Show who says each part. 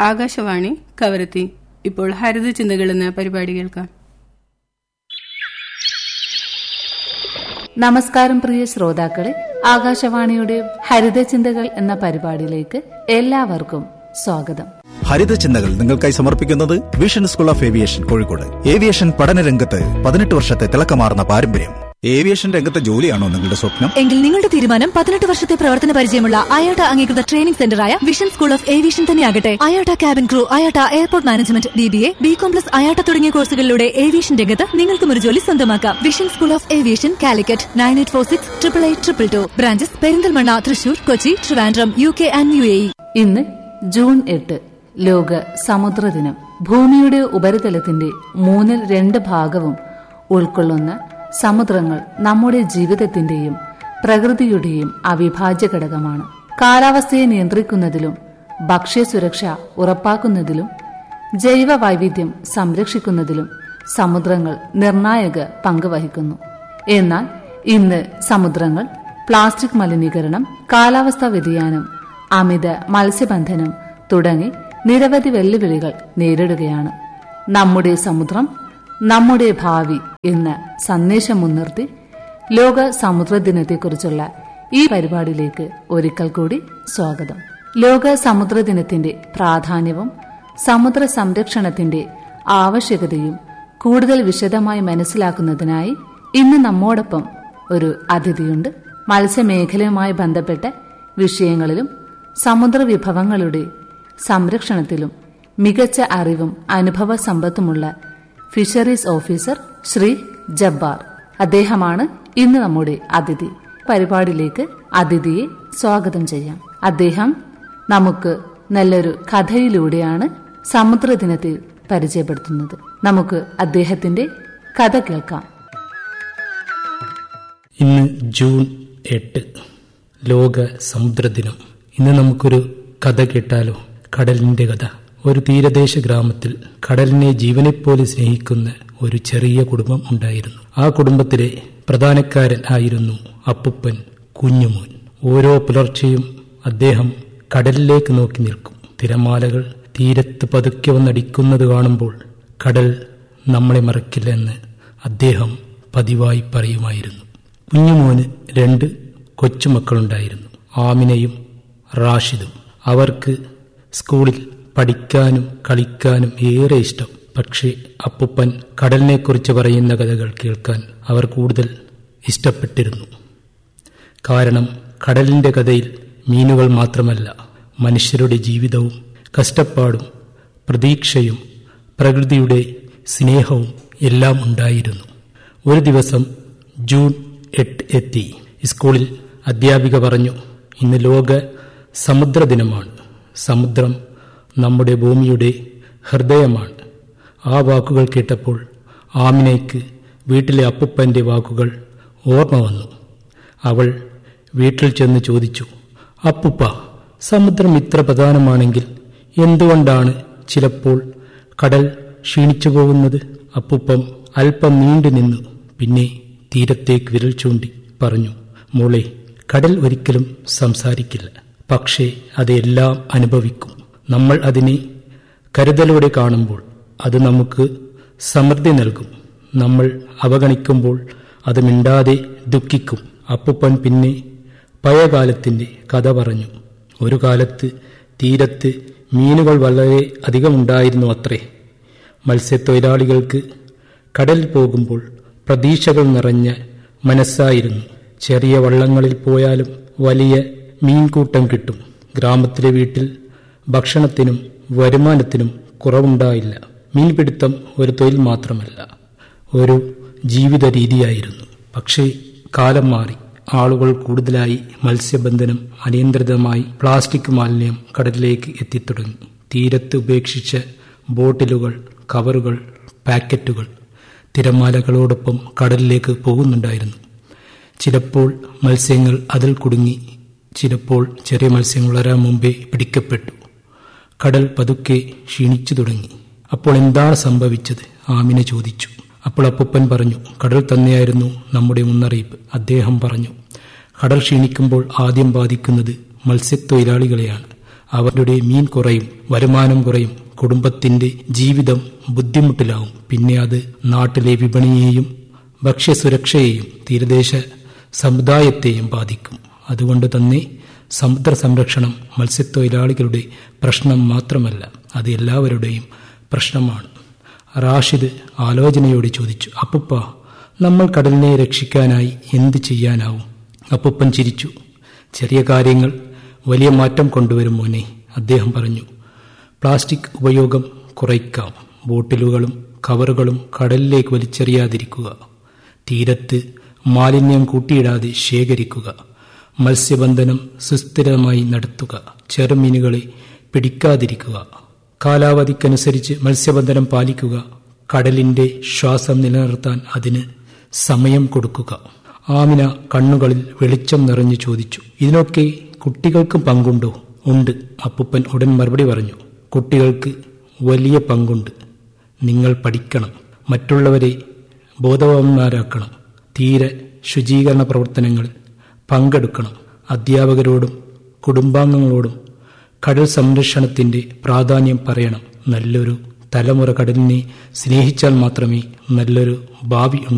Speaker 1: ആകാശവാണി കവരത്തി ഇപ്പോൾ ഹരിത ചിന്തകൾ എന്ന പരിപാടി കേൾക്കാം
Speaker 2: നമസ്കാരം പ്രിയ ശ്രോതാക്കളെ ആകാശവാണിയുടെ ഹരിത ചിന്തകൾ എന്ന പരിപാടിയിലേക്ക് എല്ലാവർക്കും സ്വാഗതം
Speaker 3: ഹരിത ചിന്തകൾ നിങ്ങൾക്കായി സമർപ്പിക്കുന്നത് vision school of aviation Kozhikode aviation പഠന രംഗത്ത് പതിനെട്ട് വർഷത്തെ തിളക്കമാർന്ന പാരമ്പര്യം ഏവിയേഷൻ രംഗത്തെ ജോലിയാണോ നിങ്ങളുടെ സ്വപ്നം
Speaker 4: എങ്കിൽ നിങ്ങളുടെ തീരുമാനം പതിനെട്ട് വർഷത്തെ പ്രവർത്തന പരിചയമുള്ള അയോട്ട അംഗീകൃത ട്രെയിനിംഗ് സെന്ററായ വിഷൻ സ്കൂൾ ഓഫ് ഏവിയേഷൻ തന്നെയാകട്ടെ IATA cabin crew IATA airport management B B A B com plus IATA തുടങ്ങിയ കോഴ്സുകളിലൂടെ ഏവിയേഷൻ രംഗത്ത് നിങ്ങൾക്കും ഒരു ജോലി സ്വന്തമാക്കാം vision school of aviation Calicut nine eight four six triple eight triple two branches Perinthalmanna Thrissur Kochi Trivandrum U K and U A
Speaker 2: ഇന്ന് June എട്ട് ലോക സമുദ്ര ദിനം ഭൂമിയുടെ ഉപരിതലത്തിന്റെ മൂന്നിൽ രണ്ട് ഭാഗവും ഉൾക്കൊള്ളുന്ന സമുദ്രങ്ങൾ നമ്മുടെ ജീവിതത്തിന്റെയും പ്രകൃതിയുടെയും അവിഭാജ്യ ഘടകമാണ് കാലാവസ്ഥയെ നിയന്ത്രിക്കുന്നതിലും ഭക്ഷ്യസുരക്ഷ ഉറപ്പാക്കുന്നതിലും ജൈവ വൈവിധ്യം സംരക്ഷിക്കുന്നതിലും സമുദ്രങ്ങൾ നിർണായക പങ്ക് വഹിക്കുന്നു എന്നാൽ ഇന്ന് സമുദ്രങ്ങൾ പ്ലാസ്റ്റിക് മലിനീകരണം കാലാവസ്ഥാ വ്യതിയാനം അമിത മത്സ്യബന്ധനം തുടങ്ങി നിരവധി വെല്ലുവിളികൾ നേരിടുകയാണ് നമ്മുടെ സമുദ്രം നമ്മുടെ ഭാവി എന്ന സന്ദേശം മുൻനിർത്തി ലോക സമുദ്ര ദിനത്തെക്കുറിച്ചുള്ള ഈ പരിപാടിയിലേക്ക് ഒരിക്കൽ കൂടി സ്വാഗതം ലോക സമുദ്ര ദിനത്തിന്റെ പ്രാധാന്യവും സമുദ്ര സംരക്ഷണത്തിന്റെ ആവശ്യകതയും കൂടുതൽ വിശദമായി മനസ്സിലാക്കുന്നതിനായി ഇന്ന് നമ്മോടൊപ്പം ഒരു അതിഥിയുണ്ട് മത്സ്യമേഖലയുമായി ബന്ധപ്പെട്ട വിഷയങ്ങളിലും സമുദ്ര വിഭവങ്ങളുടെ സംരക്ഷണത്തിലും മികച്ച അറിവും അനുഭവ സമ്പത്തുമുള്ള ഫിഷറീസ് ഓഫീസർ ശ്രീ ജബ്ബാർ അദ്ദേഹമാണ് ഇന്ന് നമ്മുടെ അതിഥി പരിപാടിയിലേക്ക് അതിഥിയെ സ്വാഗതം ചെയ്യാം അദ്ദേഹം നമുക്ക് നല്ലൊരു കഥയിലൂടെയാണ് സമുദ്രദിനത്തെ പരിചയപ്പെടുത്തുന്നത് നമുക്ക് അദ്ദേഹത്തിന്റെ കഥ കേൾക്കാം
Speaker 5: ഇന്ന് ജൂൺ എട്ട് ലോക സമുദ്രദിനം ഇന്ന് നമുക്കൊരു കഥ കേട്ടാലോ കടലിന്റെ കഥ ഒരു തീരദേശ ഗ്രാമത്തിൽ കടലിനെ ജീവനെപ്പോലെ സ്നേഹിക്കുന്ന ഒരു ചെറിയ കുടുംബം ഉണ്ടായിരുന്നു ആ കുടുംബത്തിലെ പ്രധാനക്കാരൻ ആയിരുന്നു അപ്പുപ്പൻ കുഞ്ഞുമോൻ ഓരോ പുലർച്ചെയും അദ്ദേഹം കടലിലേക്ക് നോക്കി നിൽക്കും തിരമാലകൾ തീരത്ത് പതുക്കെ വന്നടിക്കുന്നത് കാണുമ്പോൾ കടൽ നമ്മളെ മറക്കില്ലെന്ന് അദ്ദേഹം പതിവായി പറയുമായിരുന്നു കുഞ്ഞുമോന് രണ്ട് കൊച്ചുമക്കളുണ്ടായിരുന്നു ആമിനയും റാഷിദും അവർക്ക് സ്കൂളിൽ പഠിക്കാനും കളിക്കാനും ഏറെ ഇഷ്ടം പക്ഷേ അപ്പുപ്പൻ കടലിനെക്കുറിച്ച് പറയുന്ന കഥകൾ കേൾക്കാൻ അവർ കൂടുതൽ ഇഷ്ടപ്പെട്ടിരുന്നു കാരണം കടലിന്റെ കഥയിൽ മീനുകൾ മാത്രമല്ല മനുഷ്യരുടെ ജീവിതവും കഷ്ടപ്പാടും പ്രതീക്ഷയും പ്രകൃതിയുടെ സ്നേഹവും എല്ലാം ഉണ്ടായിരുന്നു ഒരു ദിവസം ജൂൺ എട്ട് എത്തി സ്കൂളിൽ അധ്യാപിക പറഞ്ഞു ഇന്ന് ലോക സമുദ്ര ദിനമാണ് സമുദ്രം നമ്മുടെ ഭൂമിയുടെ ഹൃദയമാണ് ആ വാക്കുകൾ കേട്ടപ്പോൾ ആമിനയ്ക്ക് വീട്ടിലെ അപ്പുപ്പന്റെ വാക്കുകൾ ഓർമ്മ വന്നു അവൾ വീട്ടിൽ ചെന്ന് ചോദിച്ചു അപ്പുപ്പ സമുദ്രം ഇത്ര പ്രധാനമാണെങ്കിൽ എന്തുകൊണ്ടാണ് ചിലപ്പോൾ കടൽ ക്ഷീണിച്ചു പോകുന്നത് അപ്പുപ്പം അല്പം നീണ്ടു നിന്നു പിന്നെ തീരത്തേക്ക് വിരൽ ചൂണ്ടി പറഞ്ഞു മോളെ കടൽ ഒരിക്കലും സംസാരിക്കില്ല പക്ഷേ അതെല്ലാം അനുഭവിക്കും നമ്മൾ അതിനെ കരുതലോടെ കാണുമ്പോൾ അത് നമുക്ക് സമൃദ്ധി നൽകും നമ്മൾ അവഗണിക്കുമ്പോൾ അത് മിണ്ടാതെ ദുഃഖിക്കും അപ്പുപ്പൻ പിന്നെ പഴയകാലത്തിന്റെ കഥ പറഞ്ഞു ഒരു കാലത്ത് തീരത്ത് മീനുകൾ വളരെ അധികമുണ്ടായിരുന്നു അത്രേ മത്സ്യത്തൊഴിലാളികൾക്ക് കടലിൽ പോകുമ്പോൾ പ്രതീക്ഷകൾ നിറഞ്ഞ മനസ്സായിരുന്നു ചെറിയ വള്ളങ്ങളിൽ പോയാലും വലിയ മീൻകൂട്ടം കിട്ടും ഗ്രാമത്തിലെ വീട്ടിൽ ഭക്ഷണത്തിനും വരുമാനത്തിനും കുറവുണ്ടായില്ല മീൻപിടുത്തം ഒരു തൊഴിൽ മാത്രമല്ല ഒരു ജീവിത രീതിയായിരുന്നു പക്ഷേ കാലം മാറി ആളുകൾ കൂടുതലായി മത്സ്യബന്ധനം അനിയന്ത്രിതമായി പ്ലാസ്റ്റിക് മാലിന്യം കടലിലേക്ക് എത്തിത്തുടങ്ങി തീരത്ത് ഉപേക്ഷിച്ച ബോട്ടിലുകൾ കവറുകൾ പാക്കറ്റുകൾ തിരമാലകളോടൊപ്പം കടലിലേക്ക് പോകുന്നുണ്ടായിരുന്നു ചിലപ്പോൾ മത്സ്യങ്ങൾ അതിൽ കുടുങ്ങി ചിലപ്പോൾ ചെറിയ മത്സ്യങ്ങൾ വരാൻ മുമ്പേ പിടിക്കപ്പെട്ടു കടൽ പതുക്കെ ക്ഷീണിച്ചു തുടങ്ങി അപ്പോൾ എന്താണ് സംഭവിച്ചത് ആമിന ചോദിച്ചു അപ്പോൾ അപ്പൂപ്പൻ പറഞ്ഞു കടൽ തന്നെയായിരുന്നു നമ്മുടെ മുന്നറിയിപ്പ് അദ്ദേഹം പറഞ്ഞു കടൽ ക്ഷീണിക്കുമ്പോൾ ആദ്യം ബാധിക്കുന്നത് മത്സ്യത്തൊഴിലാളികളെയാണ് അവരുടെ മീൻ കുറയും വരുമാനം കുറയും കുടുംബത്തിന്റെ ജീവിതം ബുദ്ധിമുട്ടിലാവും പിന്നെ അത് നാട്ടിലെ വിപണിയെയും ഭക്ഷ്യസുരക്ഷയെയും തീരദേശ സമുദായത്തെയും ബാധിക്കും അതുകൊണ്ട് തന്നെ സമുദ്ര സംരക്ഷണം മത്സ്യത്തൊഴിലാളികളുടെ പ്രശ്നം മാത്രമല്ല അത് എല്ലാവരുടെയും പ്രശ്നമാണ് റാഷിദ് ആലോചനയോടെ ചോദിച്ചു അപ്പുപ്പ നമ്മൾ കടലിനെ രക്ഷിക്കാനായി എന്ത് ചെയ്യാനാവും അപ്പുപ്പൻ ചിരിച്ചു ചെറിയ കാര്യങ്ങൾ വലിയ മാറ്റം കൊണ്ടുവരും മോനെ അദ്ദേഹം പറഞ്ഞു പ്ലാസ്റ്റിക് ഉപയോഗം കുറയ്ക്കാം ബോട്ടിലുകളും കവറുകളും കടലിലേക്ക് വലിച്ചെറിയാതിരിക്കുക തീരത്ത് മാലിന്യം കൂട്ടിയിടാതെ ശേഖരിക്കുക മത്സ്യബന്ധനം സുസ്ഥിരമായി നടത്തുക ചെറുമീനുകളെ പിടിക്കാതിരിക്കുക കാലാവധിക്കനുസരിച്ച് മത്സ്യബന്ധനം പാലിക്കുക കടലിന്റെ ശ്വാസം നിലനിർത്താൻ അതിന് സമയം കൊടുക്കുക ആമിന കണ്ണുകളിൽ വെളിച്ചം നിറഞ്ഞു ചോദിച്ചു ഇതിനൊക്കെ കുട്ടികൾക്കും പങ്കുണ്ടോ ഉണ്ട് അപ്പുപ്പൻ ഉടൻ മറുപടി പറഞ്ഞു കുട്ടികൾക്ക് വലിയ പങ്കുണ്ട് നിങ്ങൾ പഠിക്കണം മറ്റുള്ളവരെ ബോധവാന്മാരാക്കണം തീരെ ശുചീകരണ പ്രവർത്തനങ്ങളിൽ പങ്കെടുക്കണം അധ്യാപകരോടും കുടുംബാംഗങ്ങളോടും കടൽ സംരക്ഷണത്തിന്റെ പ്രാധാന്യം പറയണം നല്ലൊരു തലമുറ കടലിനെ സ്നേഹിച്ചാൽ മാത്രമേ നല്ലൊരു ഭാവി